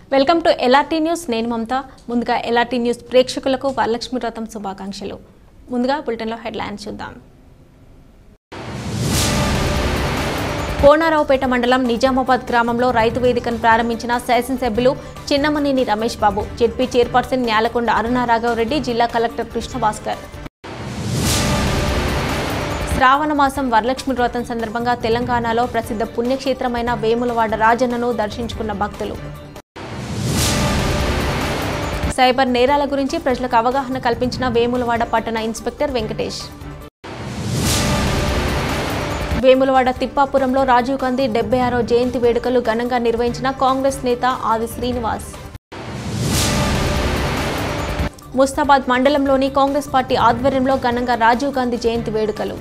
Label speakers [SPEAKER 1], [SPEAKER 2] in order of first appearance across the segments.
[SPEAKER 1] welcome to LRT news నేను మమత ముందుగా LRT news ప్రేక్షకులకు వరలక్ష్మి వ్రతం శుభాకాంక్షలు ముందుగా బులెటిన్లో హెడ్లైన్స్ చూద్దాం కోనారావుపేట మండలం నిజామాబాద్ గ్రామంలో రైతు వేదికను ప్రారంభించిన శాసనసభ్యులు చిన్నమనేని రమేష్ బాబు జెడ్పీ చైర్పర్సన్ న్యాలకొండ అరుణ రాఘవరెడ్డి జిల్లా కలెక్టర్ కృష్ణభాస్కర్ శ్రావణ మాసం వరలక్ష్మి వ్రతం సందర్భంగా తెలంగాణలో ప్రసిద్ధ పుణ్యక్షేత్రమైన వేములవాడ రాజన్నను దర్శించుకున్న భక్తులు సైబర్ నేరాల గురించి ప్రజలకు అవగాహన కల్పించిన వేములవాడ పట్టణ ఇన్స్పెక్టర్ వెంకటేష్ వేములవాడ తిప్పాపురంలో రాజీవ్ గాంధీ డెబ్బై ఆరో జయంతి వేడుకలు ఘనంగా నిర్వహించిన కాంగ్రెస్ నేత ఆది శ్రీనివాస్ ముస్తాబాద్ మండలంలోని కాంగ్రెస్ పార్టీ ఆధ్వర్యంలో ఘనంగా రాజీవ్ గాంధీ జయంతి వేడుకలు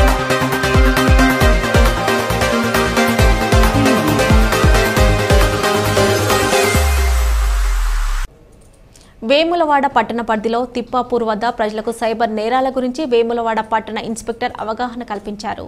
[SPEAKER 1] వేములవాడ పట్టణ పరిధిలో తిప్పాపూర్ వద్ద ప్రజలకు సైబర్ నేరాల గురించి వేములవాడ పట్టణ ఇన్స్పెక్టర్ అవగాహన కల్పించారు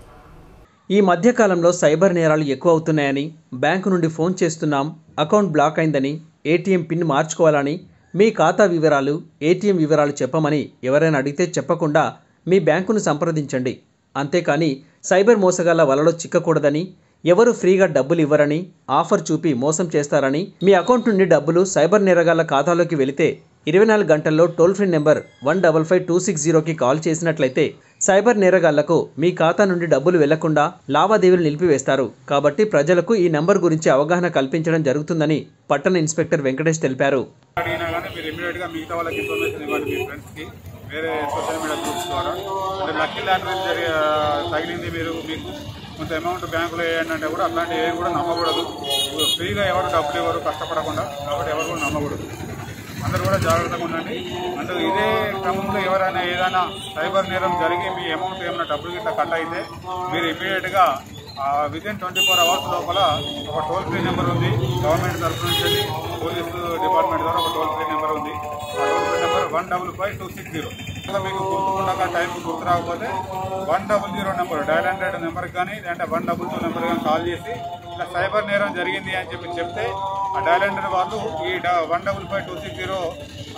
[SPEAKER 2] ఈ మధ్యకాలంలో సైబర్ నేరాలు ఎక్కువ అవుతున్నాయని బ్యాంకు నుండి ఫోన్ చేస్తున్నాం అకౌంట్ బ్లాక్ అయిందని ఏటీఎం పిన్ మార్చుకోవాలని మీ ఖాతా వివరాలు ఏటీఎం వివరాలు చెప్పమని ఎవరైనా అడిగితే చెప్పకుండా మీ బ్యాంకును సంప్రదించండి అంతేకాని సైబర్ మోసగాళ్ల వలలో చిక్కకూడదని ఎవరు ఫ్రీగా డబ్బులు ఇవ్వరని ఆఫర్ చూపి మోసం చేస్తారని మీ అకౌంట్ నుండి డబ్బులు సైబర్ నేరగాళ్ల ఖాతాలోకి వెళితే ఇరవై నాలుగు గంటల్లో toll free number one double five two six జీరోకి కాల్ చేసినట్లయితే సైబర్ నేరగాళ్లకు మీ ఖాతా నుండి డబ్బులు వెళ్లకుండా లావాదేవీలు నిలిపివేస్తారు కాబట్టి ప్రజలకు ఈ నంబర్ గురించి అవగాహన కల్పించడం జరుగుతుందని పట్టణ ఇన్స్పెక్టర్ వెంకటేష్ తెలిపారు
[SPEAKER 3] అడిగినా కానీ మీరు ఇమీడియట్ గా మిగతా వాళ్ళకి ఇన్ఫర్మేషన్ ఇవ్వండి మీ ఫ్రెండ్స్ కి వేరే సోషల్ మీడియా గ్రూప్స్ ద్వారా అంటే లక్కీ లాటరీ జరిగి తగిలింది మీరు మీకు కొంత అమౌంట్ బ్యాంకులో వేయండి అంటే కూడా అట్లాంటివి ఏవి కూడా నమ్మకూడదు ఫ్రీగా ఎవరు డబ్బులు ఎవరు కష్టపడకుండా కాబట్టి ఎవరు కూడా నమ్మకూడదు అందరూ కూడా జాగ్రత్తగా ఉండండి అంటే ఇదే క్రమంలో ఎవరైనా ఏదైనా సైబర్ నేరం జరిగి మీ అమౌంట్ ఏమైనా డబ్బులు గిట్లా కట్ అయితే మీరు ఇమీడియట్ గా within twenty four hours లోపల ఒక టోల్ ఫ్రీ నెంబర్ ఉంది గవర్నమెంట్ తరఫు నుంచి వెళ్ళి పోలీసు డిపార్ట్మెంట్ ద్వారా ఒక టోల్ ఫ్రీ నెంబర్ ఉంది ఆ toll free number one double five two six zero మీకు గుర్తుకుండగా టైం గుర్తు రాకపోతే one double zero number dial hundred number కానీ లేదంటే వన్ డబుల్ టూ నెంబర్ కానీ కాల్ చేసి ఇలా సైబర్ నేరం జరిగింది అని చెప్పి చెప్తే ఆ డయల్ హండ్రెడ్ వాళ్ళు ఈ one double five two six zero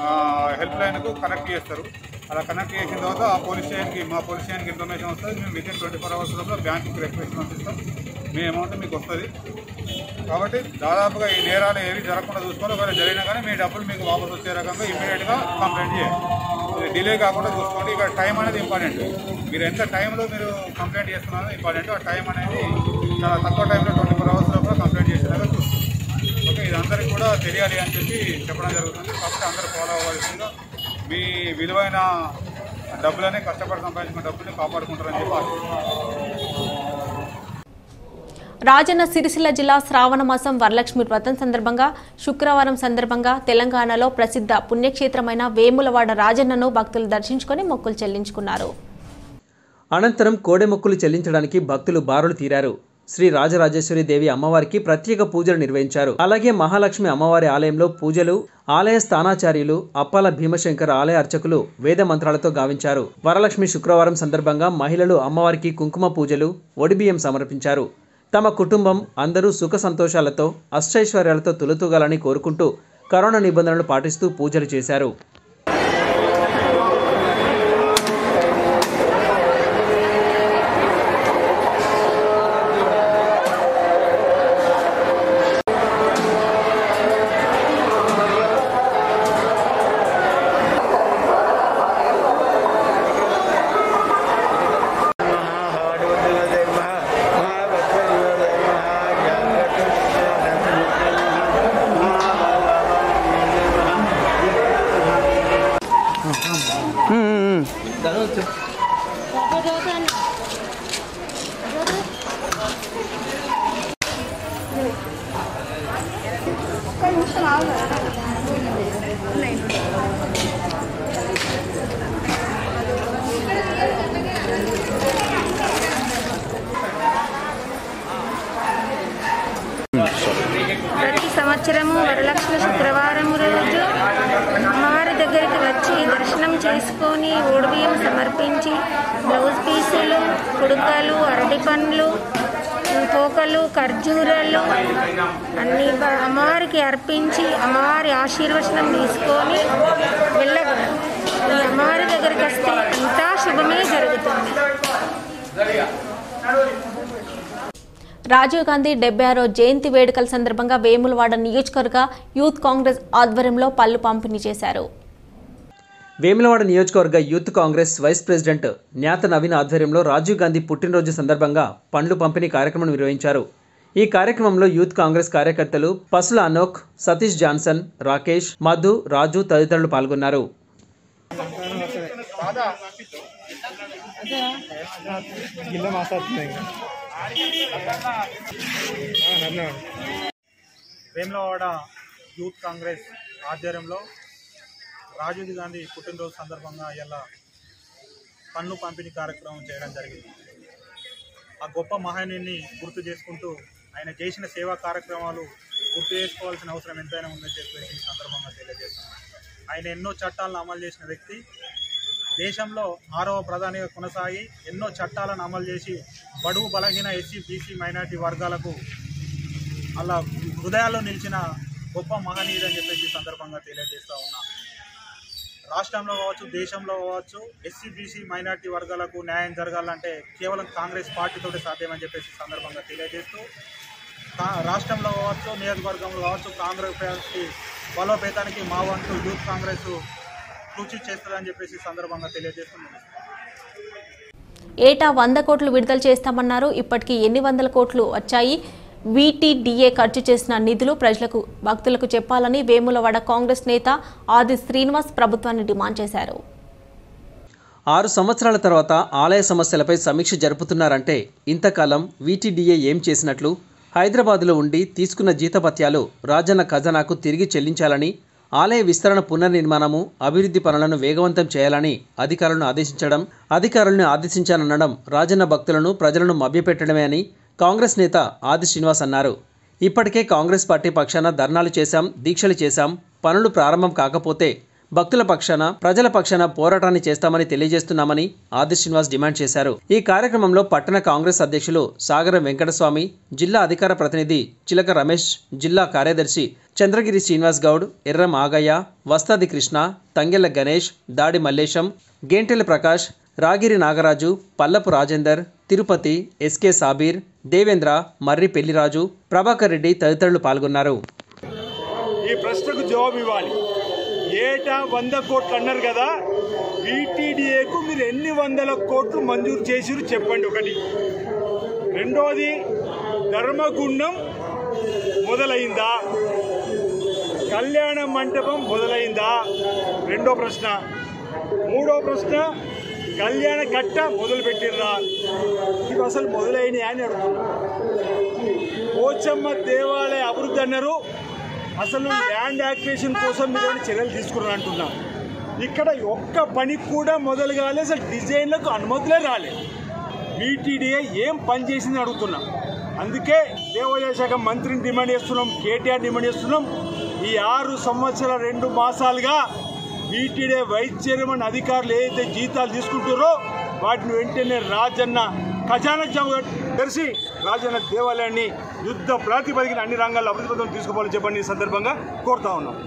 [SPEAKER 3] help లైన్కు కనెక్ట్ చేస్తారు అలా కనెక్ట్ చేసిన తర్వాత ఆ పోలీస్ స్టేషన్కి మా పోలీస్ స్టేషన్కి ఇన్ఫర్మేషన్ వస్తుంది మేము within twenty four hours లోపల బ్యాంకుకి రిక్వెస్ట్ పంపిస్తాం మీ అమౌంట్ మీకు వస్తుంది కాబట్టి దాదాపుగా ఈ నేరాలు ఏవి జరగకుండా చూసుకోవాలి ఒకవేళ జరిగినా కానీ మీ డబ్బులు మీకు వాపస్ వచ్చే రకంగా ఇమీడియట్గా కంప్లైంట్ చేయాలి ఇది డిలే కాకుండా చూసుకోండి ఇక్కడ టైం అనేది ఇంపార్టెంట్ మీరు ఎంత టైంలో మీరు కంప్లైంట్ చేస్తున్నారో ఇంపార్టెంట్ ఆ టైం అనేది చాలా తక్కువ టైంలో ట్వంటీ ఫోర్ అవర్స్ లోపల కంప్లైంట్ చేసేలాగా చూసుకోండి ఓకే ఇది అందరికీ కూడా తెలియాలి అని చెప్పి చెప్పడం జరుగుతుంది కాబట్టి అందరూ ఫాలో అవ్వాల్సిందిగా మీ విలువైన డబ్బులని కష్టపడి సంపాదించుకున్న డబ్బుని కాపాడుకుంటారని చెప్పి ఆశిస్తున్నాను
[SPEAKER 1] రాజన్న సిరిసిల్ల జిల్లా శ్రావణ మాసం వరలక్ష్మి వ్రతం సందర్భంగా శుక్రవారం సందర్భంగా తెలంగాణలో ప్రసిద్ధ పుణ్యక్షేత్రమైన వేములవాడ రాజన్నను భక్తులు దర్శించుకొని మొక్కులు చెల్లించుకున్నారు
[SPEAKER 2] అనంతరం కోడెమొక్కులు చెల్లించడానికి భక్తులు బారులు తీరారు శ్రీ రాజరాజేశ్వరి దేవి అమ్మవారికి ప్రత్యేక పూజలు నిర్వహించారు అలాగే మహాలక్ష్మి అమ్మవారి ఆలయంలో పూజలు ఆలయ స్థానాచార్యులు అప్పాల భీమశంకర్ ఆలయ అర్చకులు వేద మంత్రాలతో గావించారు వరలక్ష్మి శుక్రవారం సందర్భంగా మహిళలు అమ్మవారికి కుంకుమ పూజలు ఒడిబియ్యం సమర్పించారు తమ కుటుంబం అందరూ సుఖ సంతోషాలతో అష్టైశ్వర్యాలతో తులతూగాలని కోరుకుంటూ కరోనా నిబంధనలు పాటిస్తూ పూజలు చేశారు
[SPEAKER 4] ప్రతి సంవత్సరము వరలక్ష్మి శుక్రవారం రోజు అమ్మవారి దగ్గరికి వచ్చి దర్శనం చేసుకొని ఓడిబియ్యం సమర్పించి బ్లౌజ్ పీసులు కుడుకలు అరటి పండ్లు పోకలు ఖర్జూరాలు అన్ని బ- అమ్మవారికి అర్పించి అమ్మవారి ఆశీర్వచనం తీసుకొని వెళ్ళగలం ఈ అమ్మవారి దగ్గరికి వస్తే అంతా శుభమే జరుగుతుంది
[SPEAKER 1] రాజీవ్ గాంధీ డెబ్బై ఆరో జయంతి వేడుకల సందర్భంగా వేములవాడ నియోజకవర్గ యూత్ కాంగ్రెస్ ఆధ్వర్యంలో పళ్ళు పంపిణీ చేశారు
[SPEAKER 2] వేములవాడ నియోజకవర్గ youth Congress vice president Nyatha Naveen ఆధ్వర్యంలో రాజీవ్ గాంధీ పుట్టినరోజు సందర్భంగా పండ్లు పంపిణీ కార్యక్రమం నిర్వహించారు ఈ కార్యక్రమంలో యూత్ కాంగ్రెస్ కార్యకర్తలు పసుల అనోక్ సతీష్ జాన్సన్ రాకేష్ మధు రాజు తదితరులు పాల్గొన్నారు
[SPEAKER 5] వేములవాడ యూత్ కాంగ్రెస్ ఆధ్వర్యంలో రాజీవ్ గాంధీ పుట్టినరోజు సందర్భంగా ఇలా పన్ను పంపిణీ కార్యక్రమం చేయడం జరిగింది ఆ గొప్ప మహనీయుని గుర్తు చేసుకుంటూ ఆయన చేసిన సేవా కార్యక్రమాలు గుర్తు చేసుకోవాల్సిన అవసరం ఎంతైనా ఉందని చెప్పేసి ఈ సందర్భంగా తెలియజేస్తున్నాను ఆయన ఎన్నో చట్టాలను అమలు చేసిన వ్యక్తి దేశంలో ఆరవ ప్రధానిగా కొనసాగి ఎన్నో చట్టాలను అమలు చేసి బడుగు బలహీన ఎస్సీ బీసీ మైనార్టీ వర్గాలకు అలా హృదయాల్లో నిలిచిన గొప్ప మహనీయుడు అని చెప్పేసి ఈ సందర్భంగా తెలియజేస్తా ఉన్నా రాష్ట్రంలో కావచ్చు దేశంలో కావచ్చు ఎస్సీ బీసీ మైనార్టీ వర్గాలకు న్యాయం జరగాలంటే కేవలం కాంగ్రెస్ పార్టీతోటి సాధ్యమని చెప్పేసి ఈ సందర్భంగా తెలియజేస్తూ కా- రాష్ట్రంలో కావచ్చు నియోజకవర్గంలో కావచ్చు కాంగ్రెస్ పార్టీ బలోపేతానికి మా వంతు యూత్ కాంగ్రెస్ కృషి చేస్తుందని చెప్పేసి ఈ సందర్భంగా తెలియజేస్తున్నాను
[SPEAKER 1] ఏటా వంద కోట్లు విడుదల చేస్తామన్నారు ఇప్పటికీ ఎన్ని వందల కోట్లు వచ్చాయి వీటీడీఏ ఖర్చు చేసిన నిధులు ప్రజలకు భక్తులకు చెప్పాలని వేములవాడ కాంగ్రెస్ నేత ఆది శ్రీనివాస్ ప్రభుత్వాన్ని డిమాండ్ చేశారు
[SPEAKER 2] ఆరు సంవత్సరాల తర్వాత ఆలయ సమస్యలపై సమీక్ష జరుపుతున్నారంటే ఇంతకాలం వీటీడీఏ ఏం చేసినట్లు హైదరాబాదులో ఉండి తీసుకున్న జీతభత్యాలు రాజన్న ఖజానాకు తిరిగి చెల్లించాలని ఆలయ విస్తరణ పునర్నిర్మాణము అభివృద్ధి పనులను వేగవంతం చేయాలని అధికారులను ఆదేశించడం అధికారులను ఆదేశించాననడం రాజన్న భక్తులను ప్రజలను మభ్యపెట్టడమే అని కాంగ్రెస్ నేత ఆది శ్రీనివాస్ అన్నారు ఇప్పటికే కాంగ్రెస్ పార్టీ పక్షాన ధర్నాలు చేశాం దీక్షలు చేశాం పనులు ప్రారంభం కాకపోతే భక్తుల పక్షాన ప్రజల పక్షాన పోరాటాన్ని చేస్తామని తెలియజేస్తున్నామని ఆది శ్రీనివాస్ డిమాండ్ చేశారు ఈ కార్యక్రమంలో పట్టణ కాంగ్రెస్ అధ్యక్షులు సాగరం వెంకటస్వామి జిల్లా అధికార ప్రతినిధి చిలక రమేష్ జిల్లా కార్యదర్శి చంద్రగిరి శ్రీనివాస్ గౌడ్ ఎర్రం ఆగయ్య వస్తాది కృష్ణ తంగెళ్ల గణేష్ దాడి మల్లేశం గేంటెల ప్రకాష్ రాగిరి నాగరాజు పల్లపు రాజేందర్ తిరుపతి ఎస్కే సాబీర్ దేవేంద్ర మర్రి పెళ్లిరాజు ప్రభాకర్ రెడ్డి తదితరులు పాల్గొన్నారు
[SPEAKER 6] ఈ ప్రశ్నకు జవాబు ఇవ్వాలి ఏటా వంద కోట్లు అన్నారు కదా బీటీడీఏకు మీరు ఎన్ని వందల కోట్లు మంజూరు చేసిరు చెప్పండి ఒకటి రెండోది ధర్మగుండం మొదలైందా కళ్యాణ మంటపం మొదలైందా రెండో ప్రశ్న మూడో ప్రశ్న కళ్యాణ కట్ట మొదలు పెట్టిర్రా ఇవి అసలు మొదలైనవి అని అడుగుతున్నా పోచమ్మ దేవాలయ అభివృద్ధి అన్నారు అసలు ల్యాండ్ యాక్విజిషన్ కోసం మీరు ఏమైనా చర్యలు తీసుకున్నారు అంటున్నా ఇక్కడ ఒక్క పని కూడా మొదలు కాలేదు అసలు డిజైన్లకు అనుమతులే రాలేదు బీటీడీఏ ఏం పని చేసింది అడుగుతున్నా అందుకే దేవాదాయ శాఖ మంత్రిని డిమాండ్ చేస్తున్నాం కేటీఆర్ డిమాండ్ చేస్తున్నాం ఈ ఆరు సంవత్సరాల రెండు మాసాలుగా బీటీడీ వైస్ చైర్మన్ అధికారులు ఏదైతే జీతాలు తీసుకుంటారో వాటిని వెంటనే రాజన్న ఖజానా జమ తెలిసి రాజన్న దేవాలయాన్ని యుద్ధ ప్రాతిపదికన అన్ని రంగాల్లో అభివృద్ధి పథకం తీసుకోవాలని చెప్పండి ఈ సందర్భంగా కోరుతా ఉన్నాం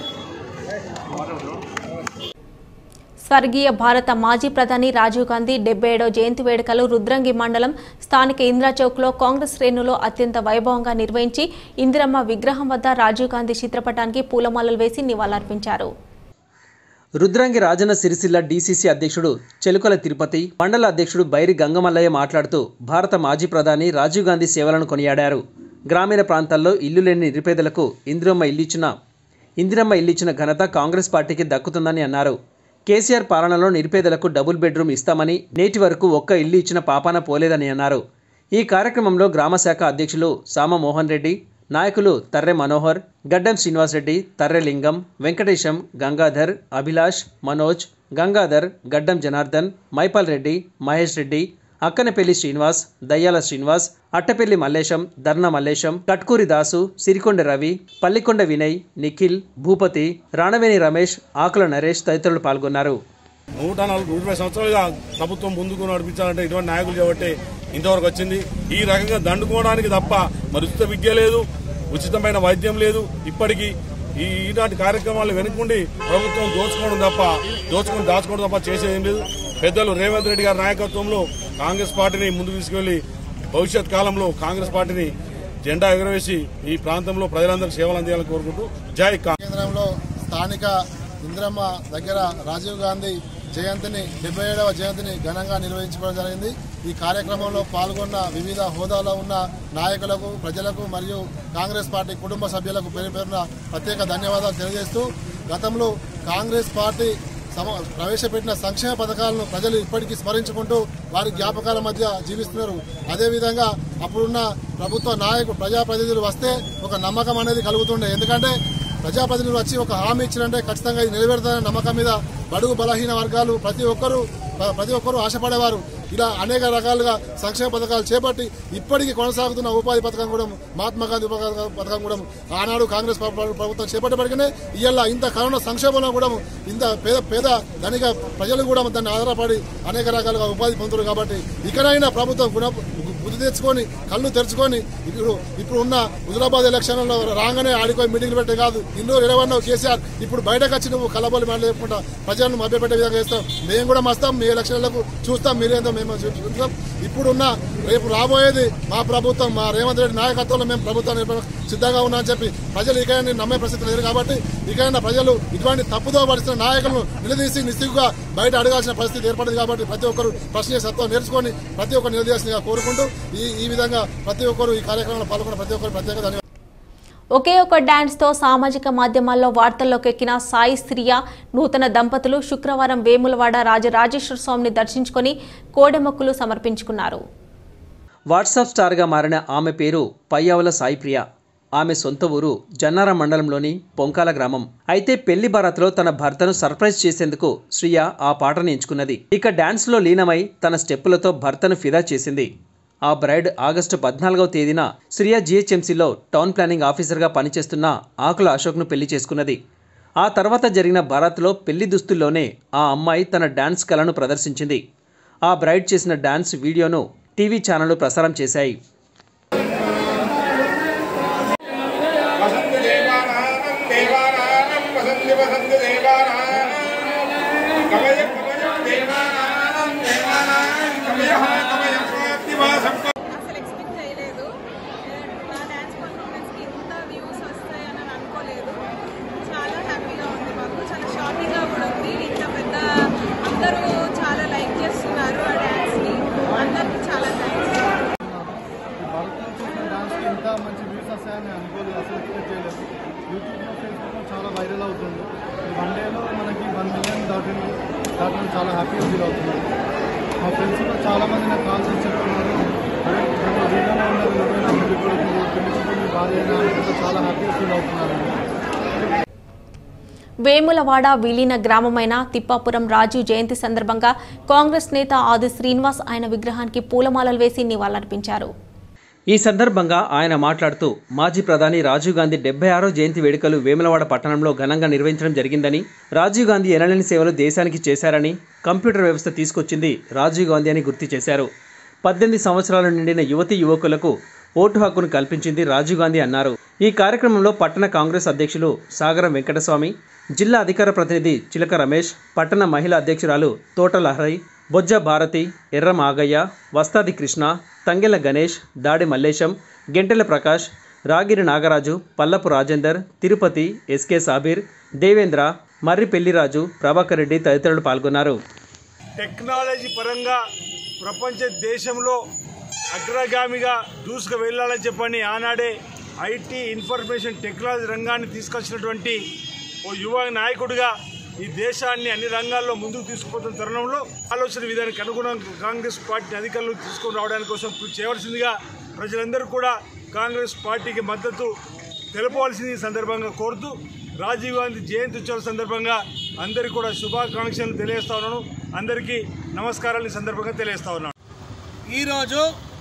[SPEAKER 1] స్వర్గీయ భారత మాజీ ప్రధాని రాజీవ్ గాంధీ డెబ్బై ఏడో జయంతి వేడుకలు రుద్రంగి మండలం స్థానిక ఇందిరా చౌక్లో కాంగ్రెస్ శ్రేణులు అత్యంత వైభవంగా నిర్వహించి ఇందిరమ్మ విగ్రహం వద్ద రాజీవ్ గాంధీ చిత్రపటానికి పూలమాలలు వేసి నివాళులర్పించారు
[SPEAKER 2] రుద్రంగి రాజన్న సిరిసిల్ల డీసీసీ అధ్యక్షుడు చెలుకల తిరుపతి మండల అధ్యక్షుడు బైరి గంగమల్లయ్య మాట్లాడుతూ భారత మాజీ ప్రధాని రాజీవ్ గాంధీ సేవలను కొనియాడారు గ్రామీణ ప్రాంతాల్లో ఇల్లు లేని నిరుపేదలకు ఇందిరమ్మ ఇల్లిచ్చిన ఇందిరమ్మ ఇల్లిచ్చిన ఘనత కాంగ్రెస్ పార్టీకి దక్కుతుందని అన్నారు కేసీఆర్ పాలనలో నిరుపేదలకు డబుల్ బెడ్రూమ్ ఇస్తామని నేటి వరకు ఒక్క ఇల్లు ఇచ్చిన పాపాన పోలేదని అన్నారు ఈ కార్యక్రమంలో గ్రామశాఖ అధ్యక్షులు సామ మోహన్ రెడ్డి నాయకులు తర్రె మనోహర్ గడ్డం శ్రీనివాసరెడ్డి తర్రె లింగం వెంకటేశం గంగాధర్ అభిలాష్ మనోజ్ గంగాధర్ గడ్డం జనార్దన్ మైపాల్ రెడ్డి మహేష్ రెడ్డి అక్కనపల్లి శ్రీనివాస్ దయ్యాల శ్రీనివాస్ అట్టపల్లి మల్లేశం ధర్న మల్లేశం కట్కూరి దాసు సిరికొండ రవి పల్లికొండ వినయ్ నిఖిల్ భూపతి రాణవేణి రమేష్ ఆకుల నరేష్ తదితరులు పాల్గొన్నారు
[SPEAKER 7] నూట నలభై నూట ఇరవై సంవత్సరాలుగా ప్రభుత్వం ముందుకు నడిపించాలంటే ఇటువంటి నాయకులు చేయబట్టే ఇంతవరకు వచ్చింది ఈ రకంగా దండుకోవడానికి తప్ప మరి ఉచిత విద్య లేదు ఉచితమైన వైద్యం లేదు ఇప్పటికీ ఈ ఇలాంటి కార్యక్రమాలు వెనుకుండి ప్రభుత్వం దోచుకోవడం తప్ప దోచుకొని దాచుకోవడం తప్ప చేసేది ఏం లేదు పెద్దలు రేవంత్ రెడ్డి గారి నాయకత్వంలో కాంగ్రెస్ పార్టీని ముందుకు తీసుకెళ్లి భవిష్యత్ కాలంలో కాంగ్రెస్ పార్టీని జెండా ఎగురవేసి ఈ ప్రాంతంలో ప్రజలందరికీ సేవలు అందించాలని కోరుకుంటూ జై కాంగ్రెస్
[SPEAKER 8] కేంద్రంలో స్థానిక ఇంద్రమ్మ దగ్గర రాజీవ్ గాంధీ జయంతిని డెబ్బై ఏడవ జయంతిని ఘనంగా నిర్వహించుకోవడం జరిగింది ఈ కార్యక్రమంలో పాల్గొన్న వివిధ హోదాలో ఉన్న నాయకులకు ప్రజలకు మరియు కాంగ్రెస్ పార్టీ కుటుంబ సభ్యులకు పేరు పేరున ప్రత్యేక ధన్యవాదాలు తెలియజేస్తూ గతంలో కాంగ్రెస్ పార్టీ సమ- ప్రవేశపెట్టిన సంక్షేమ పథకాలను ప్రజలు ఇప్పటికీ స్మరించుకుంటూ వారి జ్ఞాపకాల మధ్య జీవిస్తున్నారు అదేవిధంగా అప్పుడున్న ప్రభుత్వ నాయకులు ప్రజాప్రతినిధులు వస్తే ఒక నమ్మకం అనేది కలుగుతుండే ఎందుకంటే ప్రజాప్రతినిధులు వచ్చి ఒక హామీ ఇచ్చినంటే ఖచ్చితంగా ఇది నెరవేరుతారనే నమ్మకం మీద బడుగు బలహీన వర్గాలు ప్రతి ఒక్కరూ ప్రతి ఒక్కరూ ఆశపడేవారు ఇలా అనేక రకాలుగా సంక్షేమ పథకాలు చేపట్టి ఇప్పటికీ కొనసాగుతున్న ఉపాధి పథకం కూడా మహాత్మా గాంధీ ఉప- పథకం కూడా ఆనాడు కాంగ్రెస్ ప్ర- ప్ర- ప్రభుత్వం చేపట్టబడికనే ఇవాళ ఇంత కరోనా సంక్షేమంలో కూడా ఇంత పేద పేద ధనిక ప్రజలు కూడా దాన్ని ఆధారపడి అనేక రకాలుగా ఉపాధి పొందుతారు కాబట్టి ఇకనైనా ప్రభుత్వం గుణ బుద్ధి తెచ్చుకొని కళ్ళు తెరుచుకొని ఇప్పుడు ఇప్పుడు ఉన్న హుజరాబాద్ ఎలక్షన్లలో రాగానే ఆడిపోయి మీటింగ్లు పెట్టే కాదు ఇన్నో ఇరవన్నో కేసీఆర్ ఇప్పుడు బయటకు వచ్చి నువ్వు కలబోలు మాట లేకుండా ప్రజలను మభ్యపెట్టే విధంగా చేస్తాం మేము కూడా వస్తాం మీ ఎలక్షన్లకు చూస్తాం మీరేందో మేము చూస్తాం ఇప్పుడున్న రేపు రాబోయేది మా ప్రభుత్వం మా రేవంత్ రెడ్డి నాయకత్వంలో మేము ప్రభుత్వాన్ని నడపడానికి సిద్ధంగా ఉన్నామని చెప్పి ప్రజలు ఇకైనా నమ్మే పరిస్థితి లేదు కాబట్టి ఇకైనా ప్రజలు ఇటువంటి తప్పుదో పడిచిన నాయకులను నిలదీసి నిస్సిగ్గుగా బయట అడగాల్సిన పరిస్థితి ఏర్పడింది కాబట్టి ప్రతి ఒక్కరు ప్రశ్న సత్వం నేర్చుకొని ప్రతి ఒక్కరు నిలదీయాల్సిందిగా కోరుకుంటూ ఈ ఈ విధంగా ప్రతి ఒక్కరు ఈ కార్యక్రమంలో పాల్గొన్న ప్రతి ఒక్కరు ప్రత్యేక ధన్యవాదాలు
[SPEAKER 1] ఒకే ఒక డాన్స్తో సామాజిక మాధ్యమాల్లో వార్తల్లోకి ఎక్కిన సాయి శ్రియ నూతన దంపతులు శుక్రవారం వేములవాడ రాజరాజేశ్వర స్వామిని దర్శించుకొని కోడెమొక్కులు సమర్పించుకున్నారు
[SPEAKER 2] వాట్సాప్ స్టార్గా మారిన ఆమె పేరు పయ్యావుల సాయిప్రియ ఆమె సొంత ఊరు జన్నారం మండలంలోని పొంకాల గ్రామం అయితే పెళ్లి భారత్లో తన భర్తను సర్ప్రైజ్ చేసేందుకు శ్రియ ఆ పాటను ఎంచుకున్నది ఇక డాన్స్లో లీనమై తన స్టెప్పులతో భర్తను ఫిదా చేసింది ఆ బ్రైడ్ ఆగస్టు పద్నాలుగవ తేదీన శ్రియ జిహెచ్ఎంసీలో టౌన్ ప్లానింగ్ ఆఫీసర్గా పనిచేస్తున్న ఆకుల అశోక్ను పెళ్లి చేసుకున్నది ఆ తర్వాత జరిగిన భారత్లో పెళ్లి దుస్తుల్లోనే ఆ అమ్మాయి తన డాన్స్ కళను ప్రదర్శించింది ఆ బ్రైడ్ చేసిన డాన్స్ వీడియోను టీవీ ఛానళ్లు ప్రసారం చేశాయి
[SPEAKER 3] వసంత దేవానాం దేవానాం వసంతి వసంత దేవానాం కవయ కవయ దేవానాం దేవానాం కవయ కవయ దివాసం
[SPEAKER 9] అసలు ఎక్స్పెక్ట్ చేయలేదు నా డ్యాన్స్ పర్ఫార్మెన్స్కి ఇంత వ్యూస్ వస్తాయని నేను అనుకోలేదు చాలా హ్యాపీగా ఉంది మాకు చాలా షాకింగ్గా కూడా ఉంది ఇంత పెద్ద అందరూ చాలా లైక్ చేస్తున్నారు ఆ డ్యాన్స్ని అందరికీ చాలా థ్యాంక్స్
[SPEAKER 8] భరతం చేసిన డాన్స్కి ఇంత మంచి వ్యూస్ వస్తాయని అనుకోలేదు అసలు ఎక్స్పెక్ట్ చేయలేదు యూట్యూబ్లో ఫేస్బుక్లో చాలా వైరల్ అవుతుంది వన్ డేలో మనకి వన్ మిలియన్ దాటింది దాటడం చాలా హ్యాపీగా ఫీల్ అవుతున్నాను మా ఫ్రెండ్స్ కూడా చాలా మంది నాకు కాల్ చేసి చెప్తున్నారు అరే మేము వీడియోలో ఉన్న వీడియోలో మీరు కూడా పెళ్లి భార్య అయినా అనుకుంటే చాలా హ్యాపీగా ఫీల్ అవుతున్నారు
[SPEAKER 1] వేములవాడ విలీన గ్రామమైన తిప్పాపురం రాజు జయంతి సందర్భంగా కాంగ్రెస్ నేత ఆది శ్రీనివాస్ ఆయన విగ్రహానికి పూలమాలలు వేసి నివాళులర్పించారు
[SPEAKER 2] ఈ సందర్భంగా ఆయన మాట్లాడుతూ మాజీ ప్రధాని రాజీవ్ గాంధీ డెబ్బై ఆరో జయంతి వేడుకలు వేములవాడ పట్టణంలో ఘనంగా నిర్వహించడం జరిగిందని రాజీవ్ గాంధీ ఎనలేని సేవలు దేశానికి చేశారని కంప్యూటర్ వ్యవస్థ తీసుకొచ్చింది రాజీవ్ గాంధీ అని గుర్తు చేశారు పద్దెనిమిది సంవత్సరాలు నిండిన యువతీ యువకులకు ఓటు హక్కును కల్పించింది రాజీవ్ గాంధీ అన్నారు ఈ కార్యక్రమంలో పట్టణ కాంగ్రెస్ అధ్యక్షులు సాగరం వెంకటస్వామి జిల్లా అధికార ప్రతినిధి చిలక రమేష్ పట్టణ మహిళా అధ్యక్షురాలు తోట లహరి బొజ్జ భారతి ఎర్రం ఆగయ్య వస్తాది కృష్ణ తంగెల గణేష్ దాడి మల్లేశం గెంటెల ప్రకాష్ రాగిరి నాగరాజు పల్లపు రాజేందర్ తిరుపతి ఎస్కే సాబీర్ దేవేంద్ర మర్రి పెళ్లిరాజు ప్రభాకర్ రెడ్డి తదితరులు పాల్గొన్నారు
[SPEAKER 6] టెక్నాలజీ పరంగా ప్రపంచ దేశంలో అగ్రగామిగా దూసుకు వెళ్ళాలని చెప్పని ఆనాడే ఐటీ ఇన్ఫర్మేషన్ టెక్నాలజీ రంగాన్ని తీసుకొచ్చినటువంటి ఓ యువ నాయకుడిగా ఈ దేశాన్ని అన్ని రంగాల్లో ముందుకు తీసుకుపోతున్న తరుణంలో ఆలోచన విధానానికి అనుగుణంగా కాంగ్రెస్ పార్టీని అధికారంలోకి తీసుకొని రావడానికి కోసం కృషి చేయవలసిందిగా ప్రజలందరూ కూడా కాంగ్రెస్ పార్టీకి మద్దతు తెలపవలసింది ఈ సందర్భంగా కోరుతూ రాజీవ్ గాంధీ జయంతి ఉత్సవాల సందర్భంగా అందరికీ కూడా శుభాకాంక్షలు తెలియజేస్తా ఉన్నాను అందరికీ నమస్కారాలు ఈ సందర్భంగా తెలియజేస్తా ఉన్నాను
[SPEAKER 10] ఈరోజు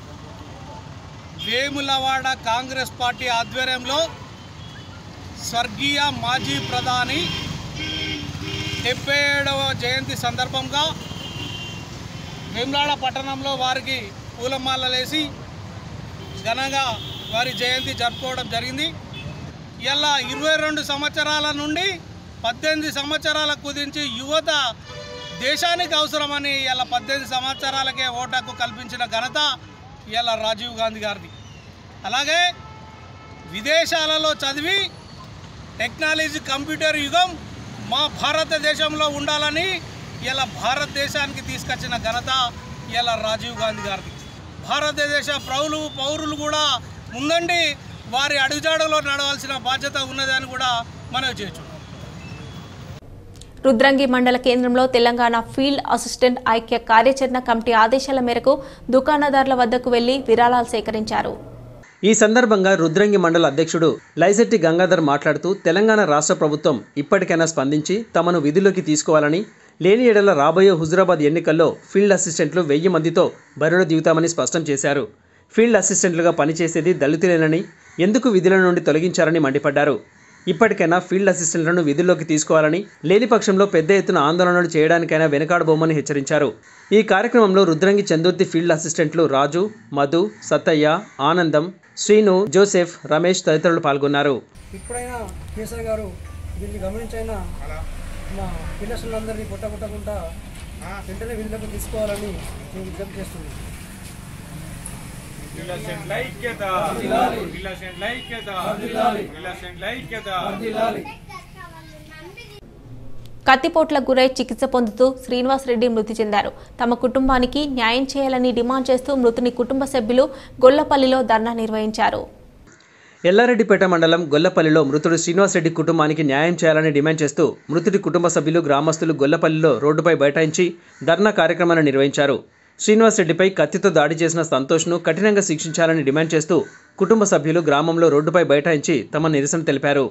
[SPEAKER 10] వేములవాడ కాంగ్రెస్ పార్టీ ఆధ్వర్యంలో స్వర్గీయ మాజీ ప్రధాని డెబ్బై ఏడవ జయంతి సందర్భంగా వేములాడ పట్టణంలో వారికి పూలమాలలేసి ఘనంగా వారి జయంతి జరుపుకోవడం జరిగింది ఇలా ఇరవై రెండు సంవత్సరాల నుండి పద్దెనిమిది సంవత్సరాలకు కుదించి యువత దేశానికి అవసరమని ఇలా పద్దెనిమిది సంవత్సరాలకే ఓటాకు కల్పించిన ఘనత ఇలా రాజీవ్ గాంధీ గారిది అలాగే విదేశాలలో చదివి టెక్నాలజీ కంప్యూటర్ యుగం మా భారతదేశంలో ఉండాలని ఇలా భారతదేశానికి తీసుకొచ్చిన ఘనత ఇలా రాజీవ్ గాంధీ గారిది భారతదేశ ప్రౌలు పౌరులు కూడా ముందండి వారి అడుగుజాడలో నడవాల్సిన బాధ్యత ఉన్నదని కూడా మనవి చేయొచ్చు
[SPEAKER 1] రుద్రంగి మండల కేంద్రంలో తెలంగాణ ఫీల్డ్ అసిస్టెంట్ ఐక్య కార్యాచరణ కమిటీ ఆదేశాల మేరకు దుకాణదారుల వద్దకు వెళ్లి విరాళాలు సేకరించారు
[SPEAKER 2] ఈ సందర్భంగా రుద్రంగి మండల అధ్యక్షుడు లైజెట్టి గంగాధర్ మాట్లాడుతూ తెలంగాణ రాష్ట్ర ప్రభుత్వం ఇప్పటికైనా స్పందించి తమను విధుల్లోకి తీసుకోవాలని లేని ఏడల రాబోయే హుజురాబాద్ ఎన్నికల్లో ఫీల్డ్ అసిస్టెంట్లు వెయ్యి మందితో బరిలో దిగుతామని స్పష్టం చేశారు ఫీల్డ్ అసిస్టెంట్లుగా పనిచేసేది దళితులేనని ఎందుకు విధుల నుండి తొలగించారని మండిపడ్డారు ఇప్పటికైనా ఫీల్డ్ అసిస్టెంట్లను విధుల్లోకి తీసుకోవాలని లేని పక్షంలో పెద్ద ఎత్తున ఆందోళనలు చేయడానికైనా వెనకాడబోమని హెచ్చరించారు ఈ కార్యక్రమంలో రుద్రంగి చందుర్తి ఫీల్డ్ అసిస్టెంట్లు రాజు మధు సత్తయ్య ఆనందం శ్రీను జోసెఫ్ రమేష్ తదితరులు పాల్గొన్నారు
[SPEAKER 11] ఇప్పుడైనా కేసీఆర్ గారు దీన్ని గమనించైనా మా పిల్లలందరినీ కొట్టగొట్టకుండా వెంటనే విధులకు తీసుకోవాలని నేను విజ్ఞప్తి చేస్తున్నాను
[SPEAKER 1] కత్తిపోట్లకు గురై చికిత్స పొందుతూ శ్రీనివాస్ రెడ్డి మృతి చెందారు తమ కుటుంబానికి న్యాయం చేయాలని డిమాండ్ చేస్తూ మృతుని కుటుంబ సభ్యులు గొల్లపల్లిలో ధర్నా నిర్వహించారు
[SPEAKER 2] ఎల్లారెడ్డిపేట మండలం గొల్లపల్లిలో మృతుడు శ్రీనివాసరెడ్డి కుటుంబానికి న్యాయం చేయాలని డిమాండ్ చేస్తూ మృతుడి కుటుంబ సభ్యులు గ్రామస్తులు గొల్లపల్లిలో రోడ్డుపై బైఠాయించి ధర్నా కార్యక్రమాన్ని నిర్వహించారు శ్రీనివాసరెడ్డిపై కత్తితో దాడి చేసిన సంతోష్ను కఠినంగా శిక్షించాలని డిమాండ్ చేస్తూ కుటుంబ సభ్యులు గ్రామంలో రోడ్డుపై బైఠాయించి తమ నిరసన తెలిపారు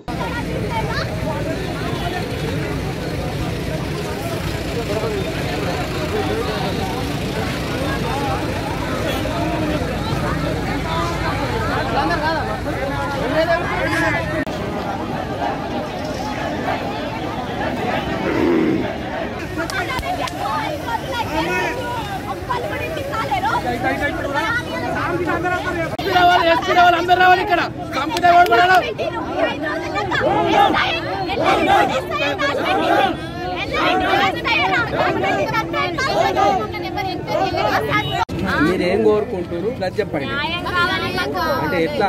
[SPEAKER 12] మీరేం కోరుకుంటారు అది చెప్పండి అంటే ఎట్లా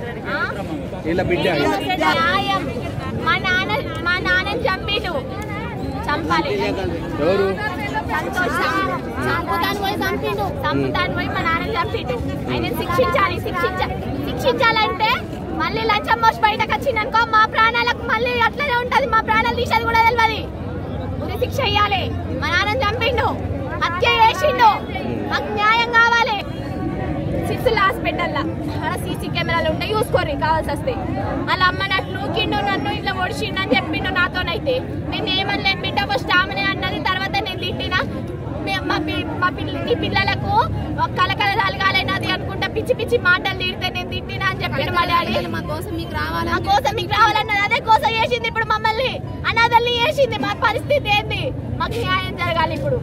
[SPEAKER 12] ఇలా బిడ్డ
[SPEAKER 13] న్యాయం మా నాన్న మా నాన్నని చంపిండు చంపాలి
[SPEAKER 12] ఎవరు
[SPEAKER 13] సంతోష్ చంపుతాను పోయి చంపిండు చంపుతాను పోయి మా నాన్నని చంపిండు ఆయన శిక్షించాలి శిక్షించ శిక్షించాలంటే మళ్ళీ లంచం మోసి బయటకు వచ్చిందనుకో మా ప్రాణాలకు మళ్ళీ అట్లనే ఉంటది మా ప్రాణాలు తీసేది కూడా తెలియదు ఉరి శిక్ష ఇయ్యాలి మా నాన్నని చంపిండు హత్య చేసిండు మాకు న్యాయం కావాలి సిక్స్ హాస్పిటల్ ఆడ సీసీ కెమెరాలు ఉంటాయి చూసుకోర్రి కావాల్సి వస్తే వాళ్ళ అమ్మ నన్ను నూకిండు నన్ను ఇట్లా ఒడిచిండు అని చెప్పిండు నాతోనైతే నేను ఏమనలేను బిడ్డ ఫస్ట్ ఆమెనే అన్నది తర్వాత నేను తిట్టిన మే- మా పి- మా పిల్ల నీ పిల్లలకు ఒక కలకల తలగాలైనది అనుకుంటా పిచ్చి పిచ్చి మాటలు తిడితే నేను తిట్టినా అని చెప్పాడు మా డాడీ మా కోసం మీకు రావాలి మా కోసం మీకు రావాలన్నది అదే కోసం చేసింది ఇప్పుడు మమ్మల్ని అనాథల్ని చేసింది మా పరిస్థితి ఏంది మాకు న్యాయం జరగాలి ఇప్పుడు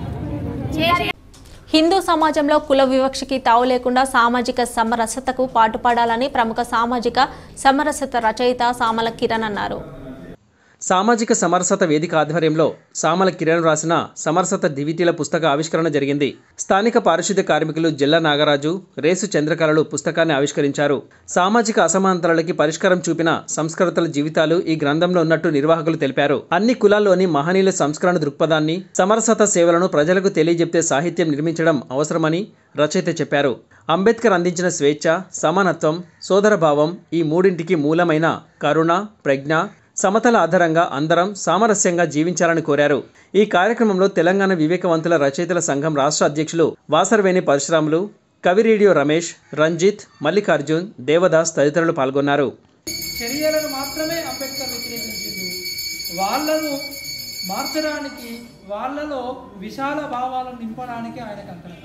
[SPEAKER 13] చేయాలి
[SPEAKER 1] హిందూ సమాజంలో కుల వివక్షకి తావు లేకుండా సామాజిక సమరసతకు పాటుపడాలని ప్రముఖ సామాజిక సమరసత రచయిత సామల కిరణ్ అన్నారు
[SPEAKER 2] సామాజిక సమరసత వేదిక ఆధ్వర్యంలో సామల కిరణ్ రాసిన సమరసత దివిటీల పుస్తక ఆవిష్కరణ జరిగింది స్థానిక పారిశుద్ధ్య కార్మికులు జిల్లా నాగరాజు రేసు చంద్రకళలు పుస్తకాన్ని ఆవిష్కరించారు సామాజిక అసమానతలకి పరిష్కారం చూపిన సంస్కృతుల జీవితాలు ఈ గ్రంథంలో ఉన్నట్టు నిర్వాహకులు తెలిపారు అన్ని కులాల్లోని మహనీయుల సంస్కరణ దృక్పథాన్ని సమరసత సేవలను ప్రజలకు తెలియజెప్తే సాహిత్యం నిర్మించడం అవసరమని రచయిత చెప్పారు అంబేద్కర్ అందించిన స్వేచ్ఛ సమానత్వం సోదరభావం ఈ మూడింటికి మూలమైన కరుణ ప్రజ్ఞ సమతల ఆధారంగా అందరం సామరస్యంగా జీవించాలని కోరారు ఈ కార్యక్రమంలో తెలంగాణ వివేకవంతుల రచయితల సంఘం రాష్ట్ర అధ్యక్షులు వాసరవేణి పరశురాములు కవి రేడియో రమేష్ రంజిత్ మల్లికార్జున్ దేవదాస్ తదితరులు పాల్గొన్నారు
[SPEAKER 14] చర్యలను మాత్రమే అంబేద్కర్ వ్యతిరేకించిండు వాళ్ళను మార్చడానికి వాళ్ళలో విశాల భావాలను నింపడానికి ఆయనకు అంకణ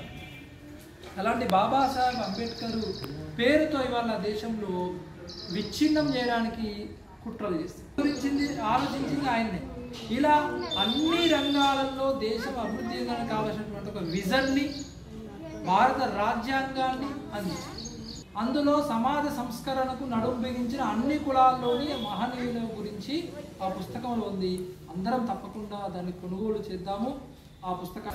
[SPEAKER 14] అలాంటి బాబాసాహెబ్ అంబేద్కర్ పేరుతో ఇవాళ దేశంలో విచ్ఛిన్నం చేయడానికి కుట్రలు చేస్తారు గురించింది ఆలోచించింది ఆయన్నే ఇలా అన్ని రంగాలలో దేశం అభివృద్ధి చెందడానికి కావాల్సినటువంటి ఒక విజన్ని భారత రాజ్యాంగాన్ని అందించింది అందులో సమాజ సంస్కరణకు నడుం బిగించిన అన్ని కులాల్లోని మహనీయుల గురించి ఆ పుస్తకంలో ఉంది అందరం తప్పకుండా దాన్ని కొనుగోలు చేద్దాము ఆ పుస్తకం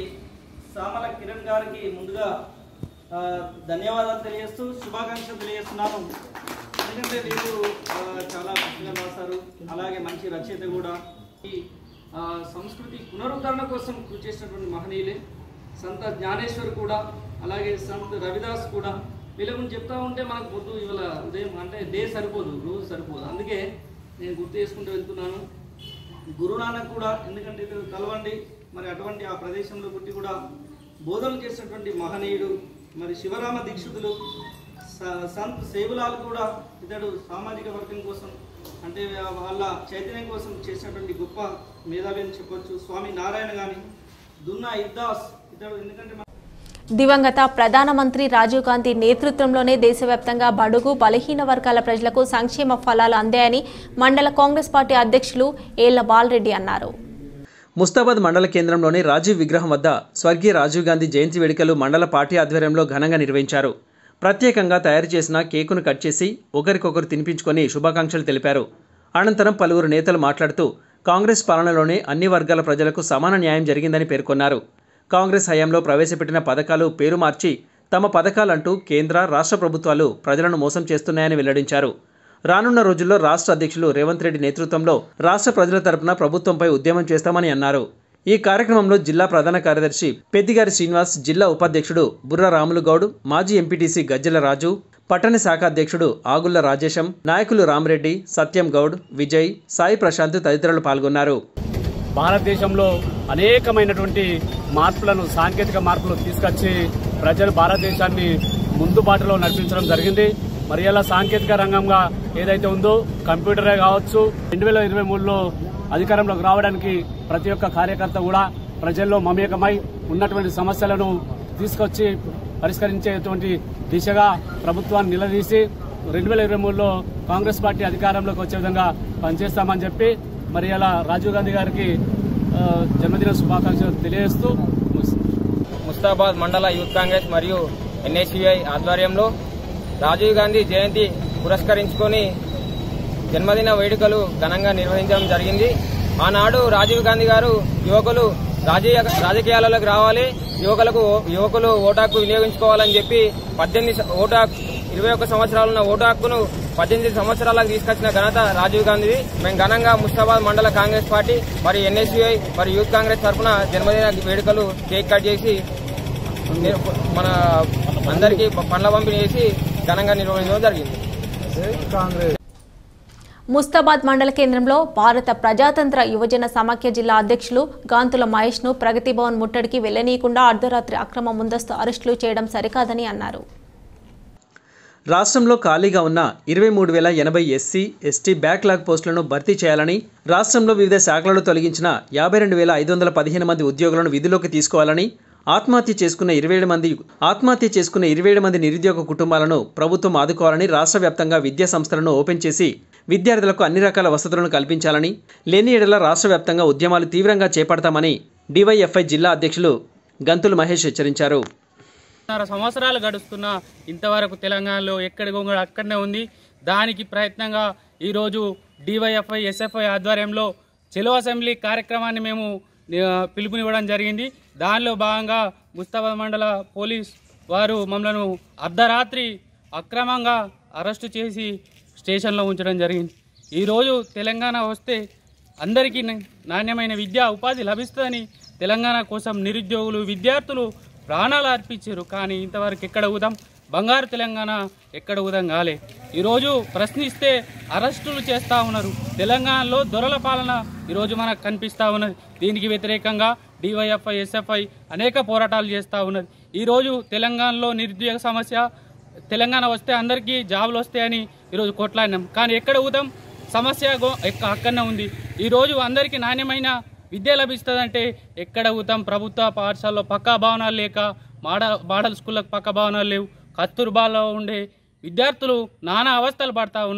[SPEAKER 15] సామల కిరణ్ గారికి ముందుగా ఆ, ధన్యవాదాలు తెలియజేస్తూ శుభాకాంక్షలు తెలియజేస్తున్నాను ఎందుకంటే వీరు ఆ, చాలా పుస్తకాలు రాశారు అలాగే మంచి రచయిత కూడా ఈ ఆ, సంస్కృతి పునరుద్ధరణ కోసం కృషి చేసినటువంటి మహనీయులే సంత జ్ఞానేశ్వర్ కూడా అలాగే సంత్ రవిదాస్ కూడా వీళ్ళ గురించి చెప్తా ఉంటే మనకు పొద్దు ఇవాళ ఉదయం అంటే డే సరిపోదు రోజు సరిపోదు అందుకే నేను గుర్తు చేసుకుంటూ వెళ్తున్నాను గురునానక్ కూడా ఎందుకంటే ఇతను కలవండి మరి అటువంటి ఆ ప్రదేశంలో పుట్టి కూడా బోధనలు చేసినటువంటి మహనీయుడు మరి శివరామ దీక్షితులు స- సంత్ సేవులాల్ కూడా ఇతడు సామాజిక వర్గం కోసం అంటే వాళ్ళ చైతన్యం కోసం చేసినటువంటి గొప్ప మేధావి అని చెప్పొచ్చు స్వామి నారాయణ గాని దున్నా ఇద్దాస్ ఇతడు ఎందుకంటే మన-
[SPEAKER 1] దివంగత ప్రధానమంత్రి రాజీవ్ గాంధీ నేతృత్వంలోనే దేశవ్యాప్తంగా బడుగు బలహీన వర్గాల ప్రజలకు సంక్షేమ ఫలాలు అందాయని మండల కాంగ్రెస్ పార్టీ అధ్యక్షులు ఏళ్ల బాలరెడ్డి అన్నారు
[SPEAKER 2] ముస్తాబాద్ మండల కేంద్రంలోని రాజీవ్ విగ్రహం వద్ద స్వర్గీయ రాజీవ్ గాంధీ జయంతి వేడుకలు మండల పార్టీ ఆధ్వర్యంలో ఘనంగా నిర్వహించారు ప్రత్యేకంగా తయారు చేసిన కేకును కట్ చేసి ఒకరికొకరు తినిపించుకొని శుభాకాంక్షలు తెలిపారు అనంతరం పలువురు నేతలు మాట్లాడుతూ కాంగ్రెస్ పాలనలోనే అన్ని వర్గాల ప్రజలకు సమాన న్యాయం జరిగిందని పేర్కొన్నారు కాంగ్రెస్ హయాంలో ప్రవేశపెట్టిన పథకాలు పేరు మార్చి తమ పథకాలంటూ కేంద్ర రాష్ట్ర ప్రభుత్వాలు ప్రజలను మోసం చేస్తున్నాయని వెల్లడించారు రానున్న రోజుల్లో రాష్ట్ర అధ్యక్షులు రేవంత్ రెడ్డి నేతృత్వంలో రాష్ట్ర ప్రజల తరపున ప్రభుత్వంపై ఉద్యమం చేస్తామని అన్నారు ఈ కార్యక్రమంలో జిల్లా ప్రధాన కార్యదర్శి పెద్దిగారి శ్రీనివాస్ జిల్లా ఉపాధ్యక్షుడు బుర్ర రాములు గౌడ్ మాజీ ఎంపీటీసీ గజ్జల రాజు పట్టణ శాఖ అధ్యక్షుడు ఆగుళ్ల రాజేశం నాయకులు రామరెడ్డి సత్యం గౌడ్ విజయ్ సాయి ప్రశాంత్ తదితరులు పాల్గొన్నారు
[SPEAKER 16] భారతదేశంలో అనేకమైనటువంటి మార్పులను సాంకేతిక మార్పులు తీసుకొచ్చి ప్రజలు భారతదేశాన్ని ముందు బాటలో నడిపించడం జరిగింది మరి ఇలా సాంకేతిక రంగంగా ఏదైతే ఉందో కంప్యూటరే కావచ్చు రెండు వేల ఇరవై మూడులో అధికారంలోకి రావడానికి ప్రతి ఒక్క కార్యకర్త కూడా ప్రజల్లో మమేకమై ఉన్నటువంటి సమస్యలను తీసుకొచ్చి పరిష్కరించేటువంటి దిశగా ప్రభుత్వాన్ని నిలదీసి రెండు వేల ఇరవై మూడులో కాంగ్రెస్ పార్టీ అధికారంలోకి వచ్చే విధంగా పనిచేస్తామని చెప్పి మరి ఇలా రాజీవ్ గాంధీ గారికి ఆ, జన్మదిన శుభాకాంక్షలు తెలియజేస్తూ
[SPEAKER 17] ముస్తాబాద్ మండల యూత్ కాంగ్రెస్ మరియు ఎన్ఎస్యుఐ ఆధ్వర్యంలో రాజీవ్ గాంధీ జయంతి పురస్కరించుకొని జన్మదిన వేడుకలు ఘనంగా నిర్వహించడం జరిగింది ఆనాడు రాజీవ్ గాంధీ గారు యువకులు రాజకీయ రాజకీయాలలోకి రావాలి యువకులకు యువకులు ఓటు హక్కు వినియోగించుకోవాలని చెప్పి పద్దెనిమిది స- ఓటు హక్కు ఇరవై ఒక్క సంవత్సరాలున్న ఓటు హక్కును పద్దెనిమిది సంవత్సరాలకు తీసుకొచ్చిన ఘనత రాజీవ్ గాంధీది మేము ఘనంగా ముస్తాబాద్ మండల కాంగ్రెస్ పార్టీ మరియు ఎన్ఎస్యుఐ మరియు యూత్ కాంగ్రెస్ తరఫున జన్మదిన వేడుకలు కేక్ కట్ చేసి నిర్- మన అందరికీ పండ్ల పంపిణీ చేసి ఘనంగా నిర్వహించడం జరిగింది
[SPEAKER 1] ముస్తాబాద్ మండల కేంద్రంలో భారత ప్రజాతంత్ర యువజన సమాఖ్య జిల్లా అధ్యక్షులు గాంతుల మహేష్ను ప్రగతి భవన్ ముట్టడికి వెళ్లనీయకుండా అర్ధరాత్రి అక్రమ ముందస్తు అరెస్టులు చేయడం సరికాదని అన్నారు
[SPEAKER 2] రాష్ట్రంలో ఖాళీగా ఉన్న ఇరవై మూడు వేల ఎనభై ఎస్సీ ఎస్టీ బ్యాక్లాగ్ పోస్టులను భర్తీ చేయాలని రాష్ట్రంలో వివిధ శాఖలలో తొలగించిన యాభై రెండు వేల ఐదు వందల పదిహేను మంది ఉద్యోగులను విధుల్లోకి తీసుకోవాలని ఆత్మహత్య చేసుకున్న ఇరవై ఏడు మంది ఆత్మహత్య చేసుకున్న ఇరవై ఏడు మంది నిరుద్యోగ కుటుంబాలను ప్రభుత్వం ఆదుకోవాలని రాష్ట్ర వ్యాప్తంగా విద్యా సంస్థలను ఓపెన్ చేసి విద్యార్థులకు అన్ని రకాల వసతులను కల్పించాలని లేని ఏడల రాష్ట్ర వ్యాప్తంగా ఉద్యమాలు తీవ్రంగా చేపడతామని డివైఎఫ్ఐ జిల్లా అధ్యక్షులు గంతులు మహేష్ హెచ్చరించారు
[SPEAKER 18] నాలుగున్నర సంవత్సరాలు గడుస్తున్న ఇంతవరకు తెలంగాణలో ఎక్కడి గొంగళ అక్కడనే ఉంది దానికి ప్రయత్నంగా ఈరోజు డివైఎఫ్ఐ ఎస్ఎఫ్ఐ ఆధ్వర్యంలో చెలో అసెంబ్లీ కార్యక్రమాన్ని మేము ఆ, పిలుపునివ్వడం జరిగింది దానిలో భాగంగా ముస్తాబాద్ మండల పోలీస్ వారు మమ్మల్ని అర్ధరాత్రి అక్రమంగా అరెస్టు చేసి స్టేషన్లో ఉంచడం జరిగింది ఈరోజు తెలంగాణ వస్తే అందరికీ న- నాణ్యమైన విద్యా ఉపాధి లభిస్తుందని తెలంగాణ కోసం నిరుద్యోగులు విద్యార్థులు ప్రాణాలు అర్పించారు కానీ ఇంతవరకు ఎక్కడ ఊదాం బంగారు తెలంగాణ ఎక్కడ ఊదాం కాలే ఈరోజు ప్రశ్నిస్తే అరెస్టులు చేస్తూ ఉన్నారు తెలంగాణలో దొరల పాలన ఈరోజు మనకు కనిపిస్తూ ఉన్నది దీనికి వ్యతిరేకంగా డివైఎఫ్ఐ ఎస్ఎఫ్ఐ అనేక పోరాటాలు చేస్తూ ఉన్నది ఈరోజు తెలంగాణలో నిరుద్యోగ సమస్య తెలంగాణ వస్తే అందరికీ జాబులు వస్తాయని ఈరోజు కొట్లాడినాం కానీ ఎక్కడ ఊదాం సమస్య గో ఎక్క అక్కడనే ఉంది ఈరోజు అందరికీ నాణ్యమైన విద్య లభిస్తుందంటే ఎక్కడ ఊతాం ప్రభుత్వ పాఠశాలలో పక్కా భవనాలు లేక మాడ మోడల్ స్కూళ్ళకు పక్క భవనాలు లేవు కస్తూర్బాలో ఉండే విద్యార్థులు నానా అవస్థలు పడతా ఉన్నారు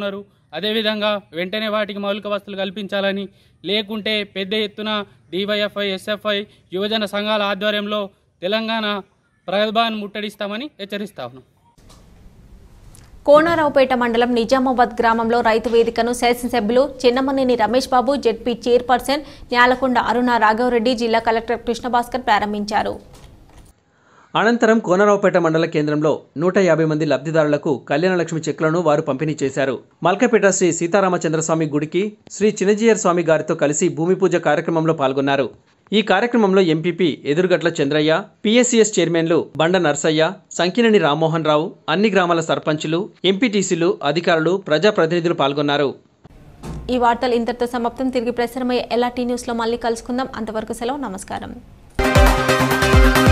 [SPEAKER 18] అదేవిధంగా వెంటనే వాటికి మౌలిక వసతులు కల్పించాలని లేకుంటే పెద్ద ఎత్తున డివైఎఫ్ఐ ఎస్ఎఫ్ఐ యువజన సంఘాల ఆధ్వర్యంలో తెలంగాణ ప్రగల్భాన్ని ముట్టడిస్తామని హెచ్చరిస్తా ఉన్నాం
[SPEAKER 1] కోనారావుపేట మండలం నిజామాబాద్ గ్రామంలో రైతు వేదికను శాసనసభ్యులు చిన్నమనేని రమేష్ బాబు జెడ్పీ చైర్పర్సన్ న్యాలకొండ అరుణ రాఘవరెడ్డి జిల్లా కలెక్టర్ కృష్ణభాస్కర్ ప్రారంభించారు
[SPEAKER 2] అనంతరం కోనరావుపేట మండల కేంద్రంలో నూట యాభై మంది లబ్ధిదారులకు కళ్యాణలక్ష్మి చెక్కులను వారు పంపిణీ చేశారు మల్కపేట శ్రీ సీతారామచంద్రస్వామి గుడికి శ్రీ చిన్నజీయర్ స్వామి గారితో కలిసి భూమి పూజ కార్యక్రమంలో పాల్గొన్నారు ఈ కార్యక్రమంలో ఎంపీపీ ఎదురుగట్ల చంద్రయ్య పిఎస్సిఎస్ చైర్మన్లు బండ నర్సయ్య సంకినేని రామ్మోహన్ రావు అన్ని గ్రామాల సర్పంచులు ఎంపీటీసీలు అధికారులు ప్రజాప్రతినిధులు పాల్గొన్నారు
[SPEAKER 1] ఈ వార్తలు ఇంతటితో సమాప్తం తిరిగి ప్రసారమయ్యే ఎల్ఆర్టీ న్యూస్లో మళ్ళీ కలుసుకుందాం అంతవరకు సెలవు నమస్కారం